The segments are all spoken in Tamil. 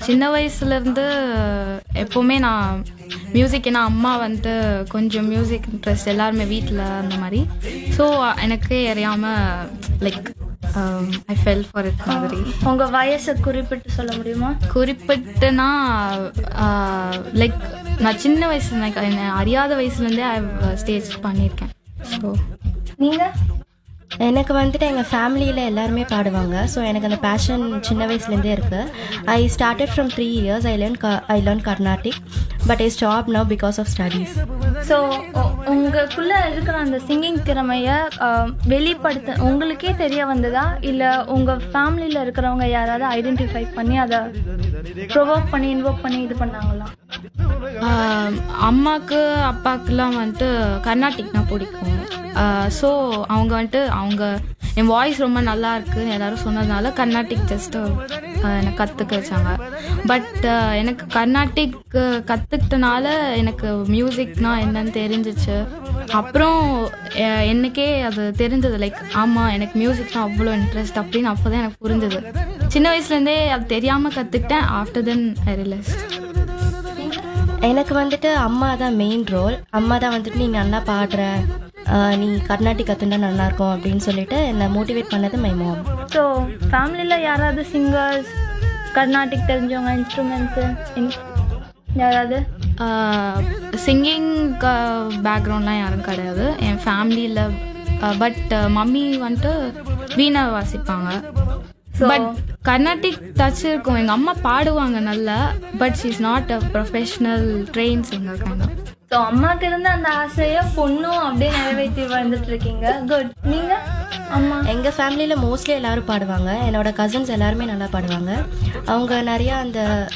சின்ன வயசுலேருந்து எப்போவுமே நான் மியூசிக் ஏன்னா அம்மா வந்துட்டு கொஞ்சம் மியூசிக் இன்ட்ரெஸ்ட் எல்லாருமே வீட்டில் அந்த மாதிரி ஸோ எனக்கே அறியாமல் like I fell for it மாதிரி உங்க வயசை குறிப்பிட்டு சொல்ல முடியுமா குறிப்பிட்டுனா லைக் நான் சின்ன வயசு எனக்கு என்ன அறியாத வயசுலேருந்தே ஐ ஸ்டேஜ் பண்ணியிருக்கேன் ஸோ நீங்க எனக்கு வந்துட்டு எங்கள் ஃபேமிலியில் எல்லாருமே பாடுவாங்க ஸோ எனக்கு அந்த பேஷன் சின்ன வயசுலேருந்தே இருக்குது I started from three years I learn I learn Carnatic but I stop now because of studies so உங்களுக்குள்ள இருக்கிற அந்த சிங்கிங் திறமைய அஹ், வெளிப்படுத்த உங்களுக்கே தெரிய வந்ததா இல்ல உங்க ஃபேமிலியில இருக்கிறவங்க யாராவது ஐடென்டிஃபை பண்ணி அதை ப்ரொவோக் பண்ணி இன்வோக் பண்ணி இது பண்ணாங்களா ஆஹ் அம்மாக்கு அப்பாக்குலாம் வந்துட்டு கர்நாடிக்னா பிடிக்கும் ஸோ அவங்க வந்துட்டு அவங்க என் வாய்ஸ் ரொம்ப நல்லா இருக்குன்னு எல்லாரும் சொன்னதுனால கர்நாடிக் ஜஸ்ட் எனக்கு கற்றுக்க வச்சாங்க பட் எனக்கு கர்நாடிக் கற்றுக்கிட்டனால எனக்கு மியூசிக்னா என்னன்னு தெரிஞ்சிச்சு அப்புறம் அஹ், எனக்கே அது தெரிஞ்சது லைக் ஆமாம் எனக்கு மியூசிக்னா அவ்வளோ இன்ட்ரெஸ்ட் அப்படின்னு அப்போ தான் எனக்கு புரிஞ்சது சின்ன வயசுலேருந்தே அது தெரியாமல் கற்றுக்கிட்டேன் ஆஃப்டர் தென் ஐ ரியலைஸ் எனக்கு வந்துட்டு அம்மா தான் மெயின் ரோல் அம்மா தான் வந்துட்டு நீ நல்லா பாடுற ஆஹ் நீ கர்நாடிக் கற்றுண்டா நல்லாயிருக்கும் அப்படின்னு சொல்லிட்டு என்னை மோட்டிவேட் பண்ணது மை மாம் ஸோ ஃபேமிலியில் யாராவது சிங்கர்ஸ் கர்நாடிக் தெரிஞ்சவங்க இன்ஸ்ட்ருமெண்ட்ஸு யாராவது சிங்கிங் பேக்ரவுண்ட்லாம் யாரும் கிடையாது என் ஃபேமிலியில் பட் மம்மி வந்துட்டு வீணை வாசிப்பாங்க பட் கர்நாடிக் டச் இருக்கும் எங்கள் அம்மா பாடுவாங்க நல்லா but she is not a professional train singer kind so அம்மாக்கு இருந்த அந்த ஆசையை பொண்ணும் அப்படியே நிறைவேற்றி வந்துட்டு இருக்கீங்க குட் நீங்க அம்மா எங்கள் ஃபேமிலியில் மோஸ்ட்லி எல்லாரும் பாடுவாங்க என்னோட கசின்ஸ் எல்லாருமே நல்லா பாடுவாங்க அவங்க நிறையா அந்த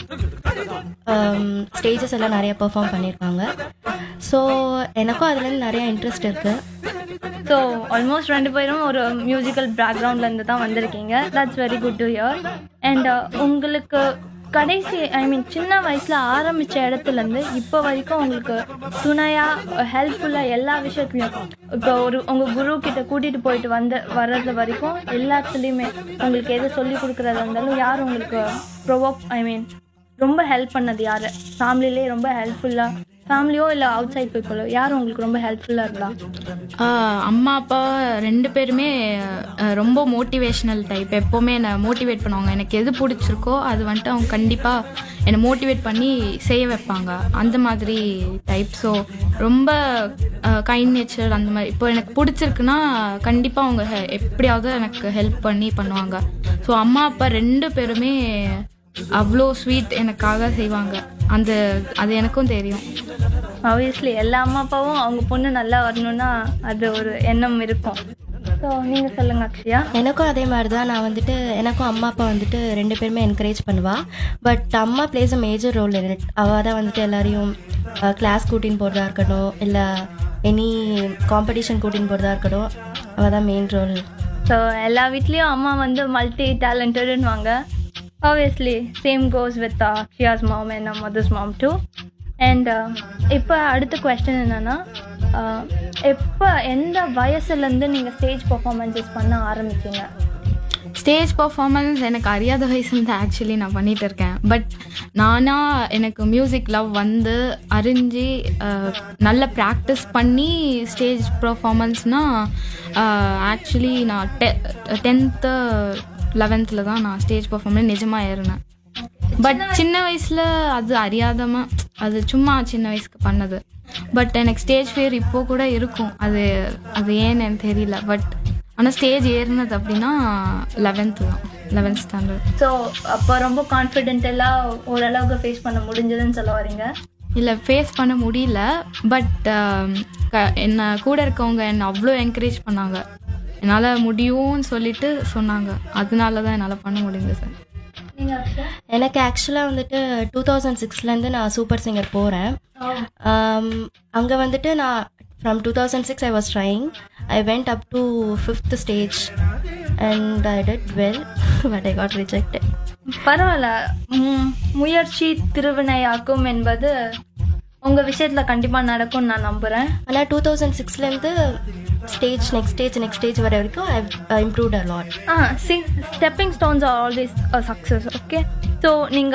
ஸ்டேஜஸ் எல்லாம் நிறையா பெர்ஃபார்ம் பண்ணியிருக்காங்க ஸோ எனக்கும் அதுலேருந்து நிறையா இன்ட்ரெஸ்ட் இருக்குது ஸோ ஆல்மோஸ்ட் ரெண்டு பேரும் ஒரு மியூசிக்கல் பேக்ரவுண்ட்லேருந்து தான் வந்திருக்கீங்க that's very good to hear and உங்களுக்கு கடைசி ஐ மீன் சின்ன வயசில் ஆரம்பித்த இடத்துலேருந்து இப்போ வரைக்கும் உங்களுக்கு துணையாக ஹெல்ப்ஃபுல்லாக எல்லா விஷயத்துலையும் இப்போ ஒரு உங்கள் குரு கிட்ட கூட்டிகிட்டு போயிட்டு வந்து வர்றது வரைக்கும் எல்லாத்துலேயுமே உங்களுக்கு எது சொல்லி கொடுக்குறதா இருந்தாலும் யார் உங்களுக்கு ப்ரொவோக் ஐ மீன் ரொம்ப ஹெல்ப் பண்ணது யார் ஃபேமிலிலே ரொம்ப ஹெல்ப்ஃபுல்லாக ஃபேமிலியோ இல்லை அவுட் சைட் பீப்புளோ யார் உங்களுக்கு ரொம்ப ஹெல்ப்ஃபுல்லாக இருந்தா ஆஹ் அம்மா அப்பா ரெண்டு பேருமே ஆஹ் ரொம்ப மோட்டிவேஷ்னல் டைப் எப்போவுமே என்னை மோட்டிவேட் பண்ணுவாங்க எனக்கு எது பிடிச்சிருக்கோ அது வந்துட்டு அவங்க கண்டிப்பாக என்னை மோட்டிவேட் பண்ணி செய்ய வைப்பாங்க அந்த மாதிரி டைப் ஸோ ரொம்ப கைண்ட் நேச்சர் அந்த மாதிரி இப்போ எனக்கு பிடிச்சிருக்குன்னா கண்டிப்பாக அவங்க he- எப்படியாவது எனக்கு ஹெல்ப் பண்ணி பண்ணுவாங்க ஸோ அம்மா அப்பா ரெண்டு பேருமே அவ்வளோ ஸ்வீட் எனக்காக செய்வாங்க அந்த அது எனக்கும் தெரியும் ஆப்வியஸ்லி எல்லா அம்மா அப்பாவும் அவங்க பொண்ணு நல்லா வரணும்னா அது ஒரு எண்ணம் இருக்கும் ஸோ நீங்கள் சொல்லுங்க அக்ஷயா எனக்கும் அதே மாதிரி தான் நான் வந்துட்டு எனக்கும் அம்மா அப்பா வந்துட்டு ரெண்டு பேருமே என்கரேஜ் பண்ணுவா பட் அம்மா plays a major role in it அவள் தான் வந்துட்டு எல்லாரையும் கிளாஸ் கூட்டின்னு போகிறதா இருக்கட்டும் இல்லை எனி காம்படிஷன் கூட்டின்னு போகிறதா இருக்கட்டும் அவள் தான் மெயின் ரோல் ஸோ எல்லா வீட்லேயும் அம்மா வந்து மல்டி டேலண்டடுன்னுவாங்க obviously same goes with Akshaya's mom and mother's mom too and இப்போ அடுத்த கொஸ்டின் என்னென்னா எப்போ எந்த வயசுலேருந்து நீங்கள் ஸ்டேஜ் பர்ஃபார்மன்ஸஸ் பண்ண ஆரம்பிச்சீங்க ஸ்டேஜ் பர்ஃபார்மன்ஸ் எனக்கு அறியாத வயசுலேருந்து ஆக்சுவலி நான் பண்ணிட்டு இருக்கேன் பட் நானா எனக்கு மியூசிக் லவ் வந்து அறிஞ்சு அஹ், நல்ல ப்ராக்டிஸ் பண்ணி ஸ்டேஜ் பர்ஃபார்மன்ஸ்னால் ஆக்சுவலி நான் டெ டென்த்து லெவன்த்தில் தான் நான் ஸ்டேஜ் பர்ஃபார்மன்ஸ் நிஜமாக ஏறினேன் பட் சின்ன வயசில் அது அறியாதமா அது சும்மா சின்ன வயசுக்கு பண்ணது பட் எனக்கு ஸ்டேஜ் ஃபியர் இப்போ கூட இருக்கும் அது அது ஏன்னு எனக்கு தெரியல பட் ஆனால் ஸ்டேஜ் ஏறினது அப்படின்னா லெவன்த்து தான் லெவன்த் ஸ்டாண்டர்ட் ஸோ அப்போ ரொம்ப கான்ஃபிடென்டெல்லாம் ஓரளவுக்கு ஃபேஸ் பண்ண முடிஞ்சதுன்னு சொல்ல வரீங்க இல்லை ஃபேஸ் பண்ண முடியல பட் என்ன கூட இருக்கவங்க என்னை அவ்வளோ என்கரேஜ் பண்ணாங்க என்னால் முடியும்னு சொல்லிட்டு சொன்னாங்க அதனால தான் என்னால் பண்ண முடிஞ்சது சார் நீங்கள் அக்ஷயா எனக்கு ஆக்சுவலாக வந்துட்டு டூ தௌசண்ட் சிக்ஸ்லேருந்து நான் சூப்பர் சிங்கர் போகிறேன் அங்கே வந்துட்டு நான் from two thousand six I was trying I went up to fifth stage and I did well but I got rejected பரவாயில்ல ம், முயற்சி திருவினையாக்கும் என்பது உங்க விஷயத்துல கண்டிப்பா நடக்கும்னு நான் நம்புறேன் ஆனால் டூ தௌசண்ட் சிக்ஸ்லேருந்து stage next stage next stage வர வரைக்கும் I improved a lot ah see stepping stones are always success okay so நீங்க